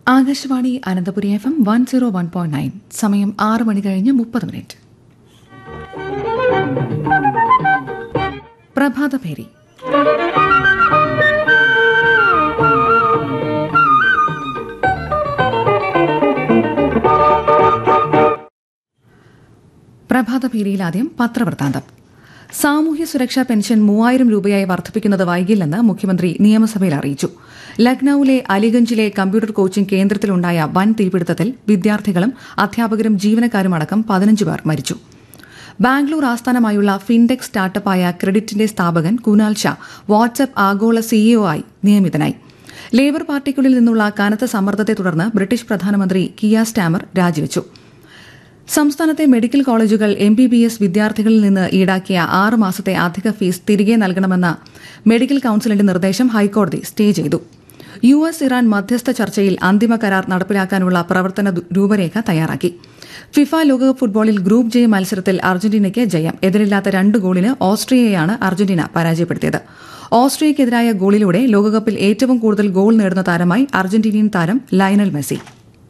Akashvani Ananthapuri F M one zero one point nine സമയം ആറ് മണി കഴിഞ്ഞ് മുപ്പത് മിനിറ്റ് പ്രഭാതഭേരി പ്രഭാതഭേരിയിൽ ആദ്യം പത്രവൃത്താന്തം സാമൂഹ്യ സുരക്ഷാ പെൻഷൻ മൂവായിരം രൂപയായി വർദ്ധിപ്പിക്കുന്നത് വൈകില്ലെന്ന് മുഖ്യമന്ത്രി നിയമസഭയിൽ അറിയിച്ചു ലക്നൌവിലെ അലിഗഞ്ചിലെ കമ്പ്യൂട്ടർ കോച്ചിംഗ് കേന്ദ്രത്തിലുണ്ടായ വൻ തീപിടുത്തത്തിൽ വിദ്യാർത്ഥികളും അധ്യാപകരും ജീവനക്കാരും അടക്കം പതിനഞ്ച് പേർ മരിച്ചു ബാംഗ്ലൂർ ആസ്ഥാനമായുള്ള ഫിൻടെക് സ്റ്റാർട്ടപ്പായ ക്രെഡിറ്റിന്റെ സ്ഥാപകൻ കുനാൽ ഷാ വാട്സ്ആപ്പ് ആഗോള സിഇഒ ആയി നിയമിതനായി ലേബർ പാർട്ടിക്കുള്ളിൽ നിന്നുള്ള കനത്ത സമ്മർദ്ദത്തെ തുടർന്ന് ബ്രിട്ടീഷ് പ്രധാനമന്ത്രി കിയ സ്റ്റാമർ രാജിവച്ചു സംസ്ഥാനത്തെ മെഡിക്കൽ കോളേജുകൾ എം ബി ബി എസ് വിദ്യാർത്ഥികളിൽ നിന്ന് ഈടാക്കിയ ആറ് മാസത്തെ അധിക ഫീസ് തിരികെ നൽകണമെന്ന മെഡിക്കൽ കൌൺസിലിന്റെ നിർദ്ദേശം ഹൈക്കോടതി സ്റ്റേ ചെയ്തു യു എസ് ഇറാൻ മധ്യസ്ഥ ചർച്ചയിൽ അന്തിമ കരാർ നടപ്പിലാക്കാനുള്ള പ്രവർത്തന ദു- രൂപരേഖ തയ്യാറാക്കി ഫിഫ ലോകകപ്പ് ഫുട്ബോളിൽ ഗ്രൂപ്പ് ജെ മത്സരത്തിൽ അർജന്റീനയ്ക്ക് ജയം എതിരില്ലാത്ത രണ്ട് ഗോളിന് ഓസ്ട്രിയയെയാണ് അർജന്റീന പരാജയപ്പെടുത്തിയത് ഓസ്ട്രിയയ്ക്കെതിരായ ഗോളിലൂടെ ലോകകപ്പിൽ ഏറ്റവും കൂടുതൽ ഗോൾ നേടുന്ന താരമായി അർജന്റീനിയൻ താരം ലയണൽ മെസ്സി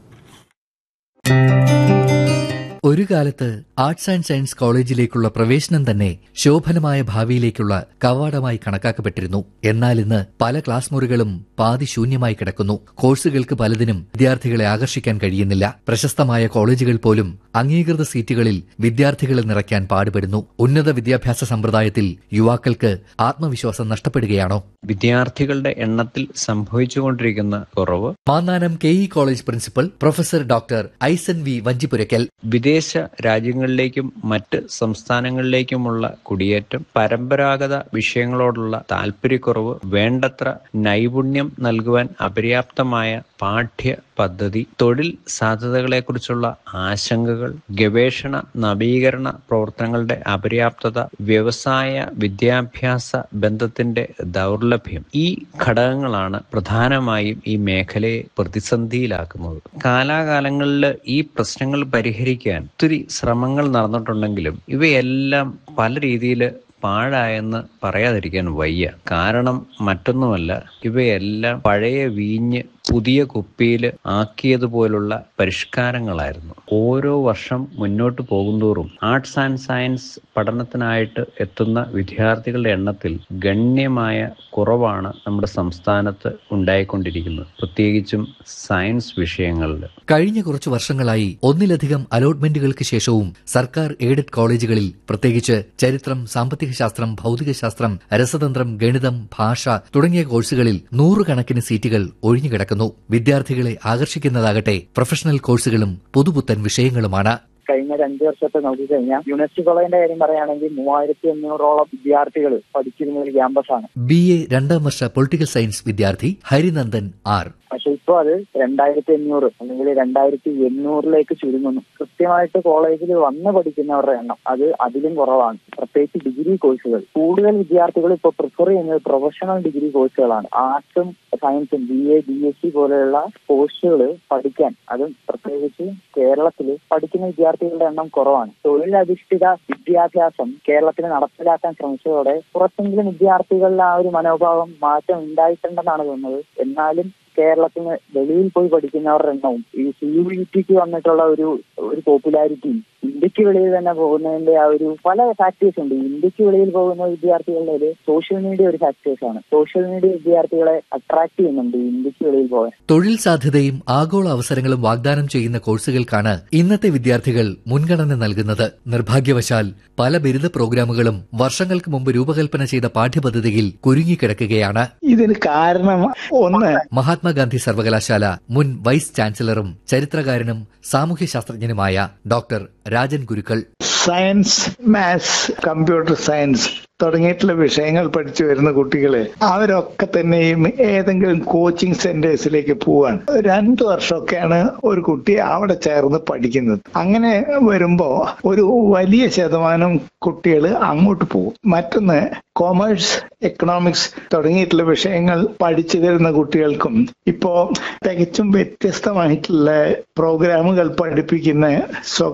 ഒരു കാലത്ത് ആർട്സ് ആൻഡ് സയൻസ് കോളേജിലേക്കുള്ള പ്രവേശനം തന്നെ ശോഭനമായ ഭാവിയിലേക്കുള്ള കവാടമായി കണക്കാക്കപ്പെട്ടിരുന്നു എന്നാൽ ഇന്ന് പല ക്ലാസ് മുറികളും പാതി ശൂന്യമായി കിടക്കുന്നു കോഴ്സുകൾക്ക് പലതിനും വിദ്യാർത്ഥികളെ ആകർഷിക്കാൻ കഴിയുന്നില്ല പ്രശസ്തമായ കോളേജുകൾ പോലും അംഗീകൃത സീറ്റുകളിൽ വിദ്യാർത്ഥികളെ നിറയ്ക്കാൻ പാടുപെടുന്നു ഉന്നത വിദ്യാഭ്യാസ സമ്പ്രദായത്തിൽ യുവാക്കൾക്ക് ആത്മവിശ്വാസം നഷ്ടപ്പെടുകയാണോ വിദ്യാർത്ഥികളുടെ എണ്ണത്തിൽ സംഭവിച്ചുകൊണ്ടിരിക്കുന്ന കുറവ് Mannanam K E college principal professor doctor Aison V Vanchipurakkal വിദേശ രാജ്യങ്ങളിലേക്കും മറ്റ് സംസ്ഥാനങ്ങളിലേക്കുമുള്ള കുടിയേറ്റം പരമ്പരാഗത വിഷയങ്ങളോടുള്ള താല്പര്യക്കുറവ് വേണ്ടത്ര നൈപുണ്യം നൽകുവാൻ അപര്യാപ്തമായ പാഠ്യ പദ്ധതി തൊഴിൽ സാധ്യതകളെക്കുറിച്ചുള്ള ആശങ്കകൾ ഗവേഷണ നവീകരണ പ്രവർത്തനങ്ങളുടെ അപര്യാപ്തത വ്യവസായ വിദ്യാഭ്യാസ ബന്ധത്തിന്റെ ദൗർലഭ്യം ഈ ഘടകങ്ങളാണ് പ്രധാനമായും ഈ മേഖലയെ പ്രതിസന്ധിയിലാക്കുന്നത് കാലാകാലങ്ങളിൽ ഈ പ്രശ്നങ്ങൾ പരിഹരിക്കാൻ ഒത്തിരി ശ്രമങ്ങൾ നടന്നിട്ടുണ്ടെങ്കിലും ഇവയെല്ലാം പല രീതിയിൽ പാഴായെന്ന് പറയാതിരിക്കാൻ വയ്യ കാരണം മറ്റൊന്നുമല്ല ഇവയെല്ലാം പഴയ വീഞ്ഞ് പുതിയ കുപ്പിയിൽ ആക്കിയതുപോലുള്ള പരിഷ്കാരങ്ങളായിരുന്നു ഓരോ വർഷം മുന്നോട്ട് പോകുന്തോറും ആർട്സ് ആൻഡ് സയൻസ് പഠനത്തിനായിട്ട് എത്തുന്ന വിദ്യാർത്ഥികളുടെ എണ്ണത്തിൽ ഗണ്യമായ കുറവാണ് നമ്മുടെ സംസ്ഥാനത്ത് ഉണ്ടായിക്കൊണ്ടിരിക്കുന്നത് പ്രത്യേകിച്ചും സയൻസ് വിഷയങ്ങളിൽ കഴിഞ്ഞ കുറച്ചു വർഷങ്ങളായി ഒന്നിലധികം അലോട്ട്മെന്റുകൾക്ക് ശേഷവും സർക്കാർ എയ്ഡഡ് കോളേജുകളിൽ പ്രത്യേകിച്ച് ചരിത്രം സാമ്പത്തികശാസ്ത്രം ഭൗതികശാസ്ത്രം രസതന്ത്രം ഗണിതം ഭാഷ തുടങ്ങിയ കോഴ്സുകളിൽ നൂറുകണക്കിന് സീറ്റുകൾ ഒഴിഞ്ഞുകിടക്കുന്നു വിദ്യാർത്ഥികളെ ആകർഷിക്കുന്നതാകട്ടെ പ്രൊഫഷണൽ കോഴ്സുകളും പുതുപുത്തൻ വിഷയങ്ങളുമാണ് കഴിഞ്ഞ ഒരു അഞ്ച് വർഷത്തെ നോക്കി കഴിഞ്ഞാൽ യൂണിവേഴ്സിറ്റി കോളേജിന്റെ കാര്യം പറയുകയാണെങ്കിൽ മൂവായിരത്തി അഞ്ഞൂറോളം വിദ്യാർത്ഥികൾ പഠിച്ചിരുന്ന ഒരു ക്യാമ്പസാണ് ബി എ രണ്ടാം വർഷ പൊളിറ്റിക്കൽ സയൻസ് വിദ്യാർത്ഥി ഹരിനന്ദൻ ആർ പക്ഷെ ഇപ്പൊ അത് രണ്ടായിരത്തി അഞ്ഞൂറ് അല്ലെങ്കിൽ രണ്ടായിരത്തി എണ്ണൂറിലേക്ക് ചുരുങ്ങുന്നു കൃത്യമായിട്ട് കോളേജിൽ വന്ന് പഠിക്കുന്നവരുടെ എണ്ണം അത് അതിലും കുറവാണ് പ്രത്യേകിച്ച് ഡിഗ്രി കോഴ്സുകൾ കൂടുതൽ വിദ്യാർത്ഥികൾ ഇപ്പോൾ പ്രിഫർ ചെയ്യുന്നത് പ്രൊഫഷണൽ ഡിഗ്രി കോഴ്സുകളാണ് ആർട്സും സയൻസും B A B S C പോലെയുള്ള കോഴ്സുകൾ പഠിക്കാൻ അതും പ്രത്യേകിച്ച് കേരളത്തിൽ പഠിക്കുന്ന വിദ്യാർത്ഥികളുടെ എണ്ണം കുറവാണ് തൊഴിലധിഷ്ഠിത വിദ്യാഭ്യാസം കേരളത്തിൽ നടപ്പിലാക്കാൻ ശ്രമിച്ചതോടെ കുറച്ചെങ്കിലും വിദ്യാർത്ഥികളിൽ ആ ഒരു മനോഭാവം മാറ്റം ഉണ്ടായിട്ടുണ്ടെന്നാണ് തോന്നുന്നത് എന്നാലും കേരളത്തിന് വെളിയിൽ പോയി പഠിക്കുന്നവരുടെ എണ്ണവും ഈ സി യു ഇ ടിക്ക് വന്നിട്ടുള്ള ഒരു ഒരു പോപ്പുലാരിറ്റിയും ഇന്ത്യക്ക് വെളിയിൽ തന്നെ പോകുന്നതിന്റെ ആ ഒരു പല ഫാക്ടേഴ്സ് ഉണ്ട് ഇന്ത്യക്ക് വെളിയിൽ പോകുന്ന വിദ്യാർത്ഥികളുടെ ഒരു സോഷ്യൽ മീഡിയ ഒരു ഫാക്ടേഴ്സ് ആണ് സോഷ്യൽ മീഡിയ വിദ്യാർത്ഥികളെ അട്രാക്ട് ചെയ്യുന്നുണ്ട് ഈ ഇന്ത്യക്ക് വെളിയിൽ പോകാൻ തൊഴിൽ സാധ്യതയും ആഗോള അവസരങ്ങളും വാഗ്ദാനം ചെയ്യുന്ന കോഴ്സുകൾക്കാണ് ഇന്നത്തെ വിദ്യാർത്ഥികൾ മുൻഗണന നൽകുന്നത് നിർഭാഗ്യവശാൽ പല ബിരുദ പ്രോഗ്രാമുകളും വർഷങ്ങൾക്ക് മുമ്പ് രൂപകൽപ്പന ചെയ്ത പാഠ്യപദ്ധതിയിൽ കുരുങ്ങിക്കിടക്കുകയാണ് ഇതിന് കാരണം ഒന്ന് മഹാത്മാഗാന്ധി സർവകലാശാല മുൻ വൈസ് ചാൻസലറും ചരിത്രകാരനും സാമൂഹ്യശാസ്ത്രജ്ഞനുമായ doctor Rajan Gurukkal science maths computer science തുടങ്ങിയിട്ടുള്ള വിഷയങ്ങൾ പഠിച്ചു വരുന്ന കുട്ടികള് അവരൊക്കെ തന്നെയും ഏതെങ്കിലും കോച്ചിങ് സെന്റേഴ്സിലേക്ക് പോവാണ് രണ്ടു വർഷമൊക്കെയാണ് ഒരു കുട്ടി അവിടെ ചേർന്ന് പഠിക്കുന്നത് അങ്ങനെ വരുമ്പോ ഒരു വലിയ ശതമാനം കുട്ടികൾ അങ്ങോട്ട് പോകും മറ്റൊന്ന് കോമേഴ്സ് എക്കണോമിക്സ് തുടങ്ങിയിട്ടുള്ള വിഷയങ്ങൾ പഠിച്ചു വരുന്ന കുട്ടികൾക്കും ഇപ്പോ തികച്ചും വ്യത്യസ്തമായിട്ടുള്ള പ്രോഗ്രാമുകൾ പഠിപ്പിക്കുന്ന സ്വകാര്യ സ്ഥാപനം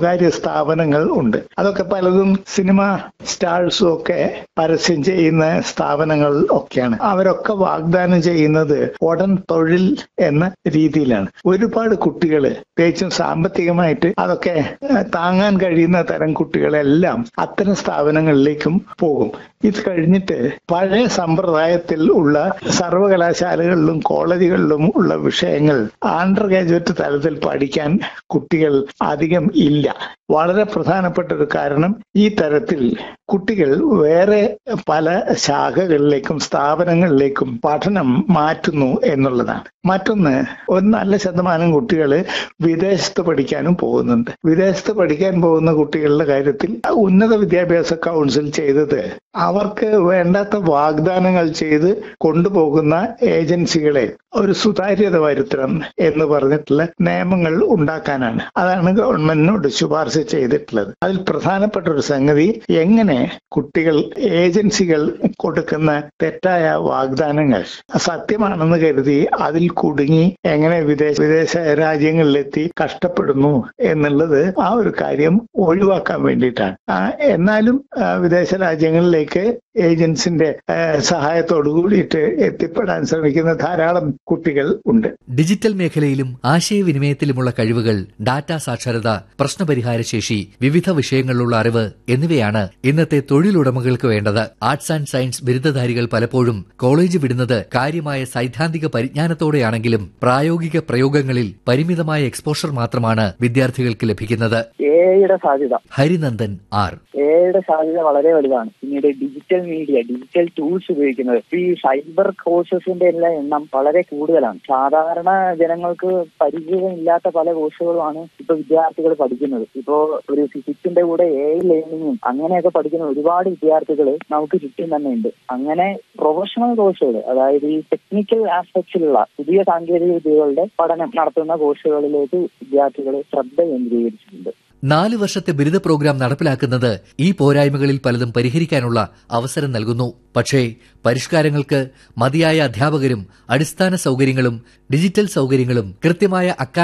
സ്ഥാപനങ്ങൾ ഉണ്ട് അതൊക്കെ പലതും സിനിമ സ്റ്റാർസും ഒക്കെ പരസ്യം ചെയ്യുന്ന സ്ഥാപനങ്ങൾ ഒക്കെയാണ് അവരൊക്കെ വാഗ്ദാനം ചെയ്യുന്നത് ഉടൻ തൊഴിൽ എന്ന രീതിയിലാണ് ഒരുപാട് കുട്ടികൾ പ്രത്യേകിച്ചും സാമ്പത്തികമായിട്ട് അതൊക്കെ ഏഹ്, താങ്ങാൻ കഴിയുന്ന തരം കുട്ടികളെല്ലാം അത്തരം സ്ഥാപനങ്ങളിലേക്കും പോകും ഇത് കഴിഞ്ഞിട്ട് പഴയ സമ്പ്രദായത്തിൽ ഉള്ള സർവകലാശാലകളിലും കോളേജുകളിലും ഉള്ള വിഷയങ്ങൾ അണ്ടർ ഗ്രാജുവേറ്റ് തലത്തിൽ പഠിക്കാൻ കുട്ടികൾ അധികം ഇല്ല വളരെ പ്രധാനപ്പെട്ട ഒരു കാരണം ഈ തരത്തിൽ കുട്ടികൾ വേറെ പല ശാഖകളിലേക്കും സ്ഥാപനങ്ങളിലേക്കും പഠനം മാറ്റുന്നു എന്നുള്ളതാണ് മറ്റൊന്ന് ഒരു നല്ല ശതമാനം കുട്ടികൾ വിദേശത്ത് പഠിക്കാനും പോകുന്നുണ്ട് വിദേശത്ത് പഠിക്കാൻ പോകുന്ന കുട്ടികളുടെ കാര്യത്തിൽ ഉന്നത വിദ്യാഭ്യാസ കൗൺസിൽ ചെയ്തത് അവർക്ക് വേണ്ടാത്ത വാഗ്ദാനങ്ങൾ ചെയ്ത് കൊണ്ടുപോകുന്ന ഏജൻസികളെ ഒരു സുതാര്യത വരുത്തണം എന്ന് പറഞ്ഞിട്ടുള്ള നിയമങ്ങൾ ഉണ്ടാക്കാനാണ് അതാണ് ഗവൺമെന്റിനോട് ശുപാർശ ചെയ്തിട്ടുള്ളത് അതിൽ പ്രധാനപ്പെട്ട ഒരു സംഗതി എങ്ങനെ കുട്ടികൾ ഏജൻസികൾ കൊടുക്കുന്ന തെറ്റായ വാഗ്ദാനങ്ങൾ സത്യമാണെന്ന് കരുതി അതിൽ കുടുങ്ങി എങ്ങനെ വിദേശ വിദേശ രാജ്യങ്ങളിലെത്തി കഷ്ടപ്പെടുന്നു എന്നുള്ളത് ആ ഒരു കാര്യം ഒഴിവാക്കാൻ വേണ്ടിയിട്ടാണ് ആ, എന്നാലും ആ, വിദേശ രാജ്യങ്ങളിലേക്ക് ഏജൻസിന്റെ ആ, സഹായത്തോടു കൂടിയിട്ട് എത്തിപ്പെടാൻ ശ്രമിക്കുന്ന ധാരാളം കുട്ടികൾ ഉണ്ട് ഡിജിറ്റൽ മേഖലയിലും ആശയവിനിമയത്തിലുമുള്ള കഴിവുകൾ ഡാറ്റാ സാക്ഷരത പ്രശ്നപരിഹാര ശേഷി വിവിധ വിഷയങ്ങളിലുള്ള അറിവ് എന്നിവയാണ് ഇന്നത്തെ തൊഴിലുടമകൾക്ക് വേണ്ടത് ആർട്സ് ആൻഡ് സയൻസ് ബിരുദധാരികൾ പലപ്പോഴും കോളേജ് വിടുന്നത് കാര്യമായ സൈദ്ധാന്തിക പരിജ്ഞാനത്തോടെയാണെങ്കിലും പ്രായോഗിക പ്രയോഗങ്ങളിൽ പരിമിതമായ എക്സ്പോഷർ മാത്രമാണ് വിദ്യാർത്ഥികൾക്ക് ലഭിക്കുന്നത് എയുടെ സാധ്യത ഹരിനന്ദൻ ആർ എയുടെ സാധ്യത വളരെ വലുതാണ് പിന്നീട് ഡിജിറ്റൽ മീഡിയ ഡിജിറ്റൽ ടൂൾസ് ഉപയോഗിക്കുന്നത് ഇപ്പൊ ഈ സൈബർ കോഴ്സസിന്റെ എല്ലാം എണ്ണം വളരെ കൂടുതലാണ് സാധാരണ ജനങ്ങൾക്ക് പരിചയമില്ലാത്ത പല കോഴ്സുകളുമാണ് ഇപ്പൊ വിദ്യാർത്ഥികൾ പഠിക്കുന്നത് ഇപ്പോ ഒരു ഫിസിക്സിന്റെ കൂടെ എ ലേണിംഗും അങ്ങനെയൊക്കെ പഠിക്കുന്ന ഒരുപാട് വിദ്യാർത്ഥികൾ നമുക്ക് ചുറ്റും തന്നെ ഉണ്ട് അങ്ങനെ പ്രൊഫഷണൽ കോഴ്സുകൾ അതായത് ഈ ടെക്നിക്കൽ ആസ്പെക്ട്സിലുള്ള പുതിയ സാങ്കേതിക വിദ്യകളുടെ പഠനം നടത്തുന്ന കോഴ്സുകളിലേക്ക് വിദ്യാർത്ഥികൾ ശ്രദ്ധ കേന്ദ്രീകരിച്ചിട്ടുണ്ട് നാല് വർഷത്തെ ബിരുദ പ്രോഗ്രാം നടപ്പിലാക്കുന്നത് ഈ പോരായ്മകളിൽ പലതും പരിഹരിക്കാനുള്ള അവസരം നൽകുന്നു പക്ഷേ പരിഷ്കാരങ്ങൾക്ക് മതിയായ അധ്യാപകരും അടിസ്ഥാന സൗകര്യങ്ങളും ഡിജിറ്റൽ സൗകര്യങ്ങളും കൃത്യമായ